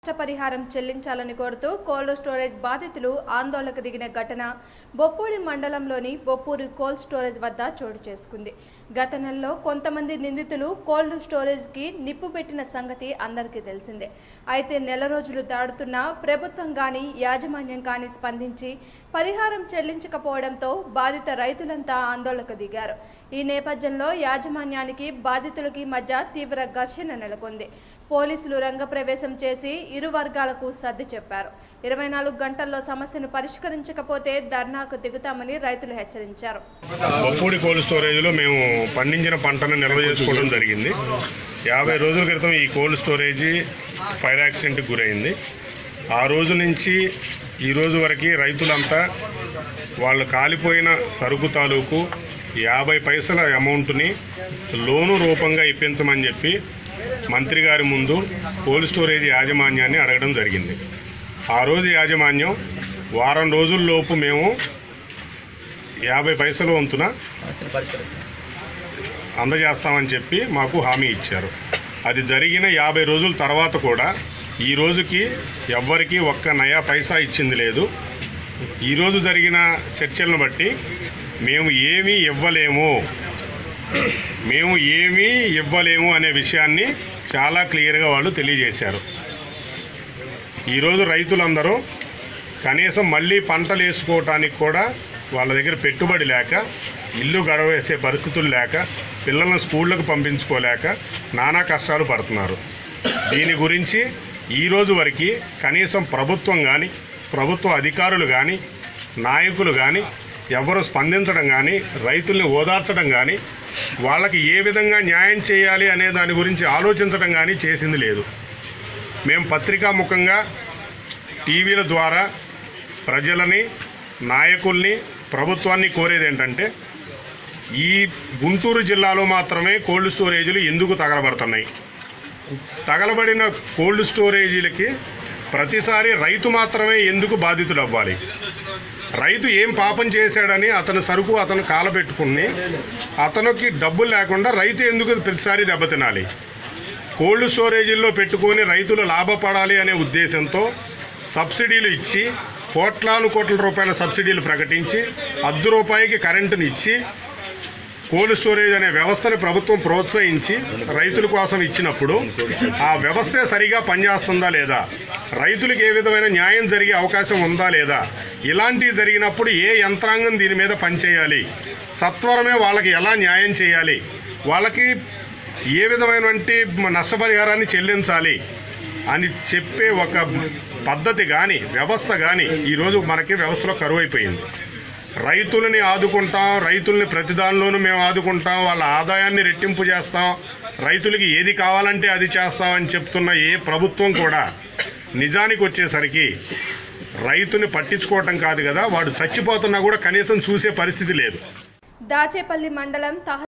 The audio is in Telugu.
నష్టపరిహారం చెల్లించాలని కోరుతూ కోల్డ్ స్టోరేజ్ బాధితులు ఆందోళనకు దిగిన ఘటన బొప్పూడి మండలంలోని బొప్పూరి కోల్డ్ స్టోరేజ్ వద్ద చోటు చేసుకుంది గత నెలలో కొంతమంది నిందితులు కోల్డ్ స్టోరేజ్కి నిప్పు పెట్టిన సంగతి అందరికీ తెలిసిందే అయితే నెల రోజులు దాడుతున్నా ప్రభుత్వం కానీ యాజమాన్యం కానీ స్పందించి పరిహారం చెల్లించకపోవడంతో బాధిత రైతులంతా ఆందోళనకు దిగారు ఈ నేపథ్యంలో యాజమాన్యానికి బాధితులకి మధ్య తీవ్ర ఘర్షణ నెలకొంది పోలీసులు రంగప్రవేశం చేసి ఇరు వర్గాలకు సర్ది చెప్పారు ఇరవై నాలుగు గంటల్లో సమస్యను పరిష్కరించకపోతే ధర్నాకు దిగుతామని రైతులు హెచ్చరించారు బొప్పూడి కోల్డ్ స్టోరేజ్లో మేము పండించిన పంటను నిల్వ చేసుకోవడం జరిగింది యాభై రోజుల క్రితం ఈ కోల్డ్ స్టోరేజీ ఫైర్ యాక్సిడెంట్కి గురైంది ఆ రోజు నుంచి ఈ రోజు వరకు రైతులంతా వాళ్ళు కాలిపోయిన సరుకు తాలూకు యాభై పైసల అమౌంట్ని లోను రూపంగా ఇప్పించమని చెప్పి మంత్రి గారి ముందు కోల్డ్ స్టోరేజ్ యాజమాన్యాన్ని అడగడం జరిగింది ఆ రోజు యాజమాన్యం వారం రోజుల్లోపు మేము యాభై పైసల వంతున అందజేస్తామని చెప్పి మాకు హామీ ఇచ్చారు అది జరిగిన యాభై రోజుల తర్వాత కూడా ఈ రోజుకి ఎవ్వరికి ఒక్క నయా పైసా ఇచ్చింది లేదు ఈరోజు జరిగిన చర్చలను బట్టి మేము ఏమీ ఇవ్వలేము మేము ఏమీ ఇవ్వలేము అనే విషయాన్ని చాలా క్లియర్గా వాళ్ళు తెలియజేశారు ఈరోజు రైతులందరూ కనీసం మళ్ళీ పంటలు వేసుకోవటానికి కూడా వాళ్ళ దగ్గర పెట్టుబడి లేక ఇల్లు గడవేసే పరిస్థితులు లేక పిల్లలను స్కూళ్ళకు పంపించుకోలేక నానా కష్టాలు పడుతున్నారు దీని గురించి ఈ రోజు వరకు కనీసం ప్రభుత్వం కానీ ప్రభుత్వ అధికారులు కానీ నాయకులు కానీ ఎవరు స్పందించడం కానీ రైతుల్ని ఓదార్చడం కానీ వాళ్ళకి ఏ విధంగా న్యాయం చేయాలి అనే దాని గురించి ఆలోచించడం కానీ చేసింది లేదు మేము పత్రికా ముఖంగా టీవీల ద్వారా ప్రజలని నాయకుల్ని ప్రభుత్వాన్ని కోరేది ఏంటంటే ఈ గుంటూరు జిల్లాలో మాత్రమే కోల్డ్ స్టోరేజీలు ఎందుకు తగలబడుతున్నాయి తగలబడిన కోల్డ్ స్టోరేజీలకి ప్రతిసారి రైతు మాత్రమే ఎందుకు బాధితుడు అవ్వాలి రైతు ఏం పాపం చేశాడని అతని సరుకు అతను కాలబెట్టుకుని అతనికి డబ్బులు లేకుండా రైతు ఎందుకు ప్రతిసారి దెబ్బతినాలి కోల్డ్ స్టోరేజీల్లో పెట్టుకొని రైతులు లాభపడాలి అనే ఉద్దేశంతో సబ్సిడీలు ఇచ్చి కోట్లాను కోట్ల రూపాయల సబ్సిడీలు ప్రకటించి అర్ధ రూపాయికి కరెంటుని ఇచ్చి కోల్డ్ స్టోరేజ్ అనే వ్యవస్థని ప్రభుత్వం ప్రోత్సహించి రైతుల కోసం ఇచ్చినప్పుడు ఆ వ్యవస్థే సరిగా పనిచేస్తుందా లేదా రైతులకు ఏ విధమైన న్యాయం జరిగే అవకాశం ఉందా లేదా ఇలాంటివి జరిగినప్పుడు ఏ యంత్రాంగం దీని మీద పనిచేయాలి సత్వరమే వాళ్ళకి ఎలా న్యాయం చేయాలి వాళ్ళకి ఏ విధమైనటువంటి నష్టపరిహారాన్ని చెల్లించాలి అని చెప్పే ఒక పద్ధతి కానీ వ్యవస్థ కానీ ఈరోజు మనకి వ్యవస్థలో కరువైపోయింది రైతులని ఆదుకుంటాం రైతుల్ని ప్రతి దానిలోనూ మేము ఆదుకుంటాం వాళ్ళ ఆదాయాన్ని రెట్టింపు చేస్తాం రైతులకి ఏది కావాలంటే అది చేస్తామని చెప్తున్న ఏ ప్రభుత్వం కూడా నిజానికి వచ్చేసరికి రైతుని పట్టించుకోవటం కాదు కదా వాడు చచ్చిపోతున్నా కూడా కనీసం చూసే పరిస్థితి లేదు దాచేపల్లి మండలం తహ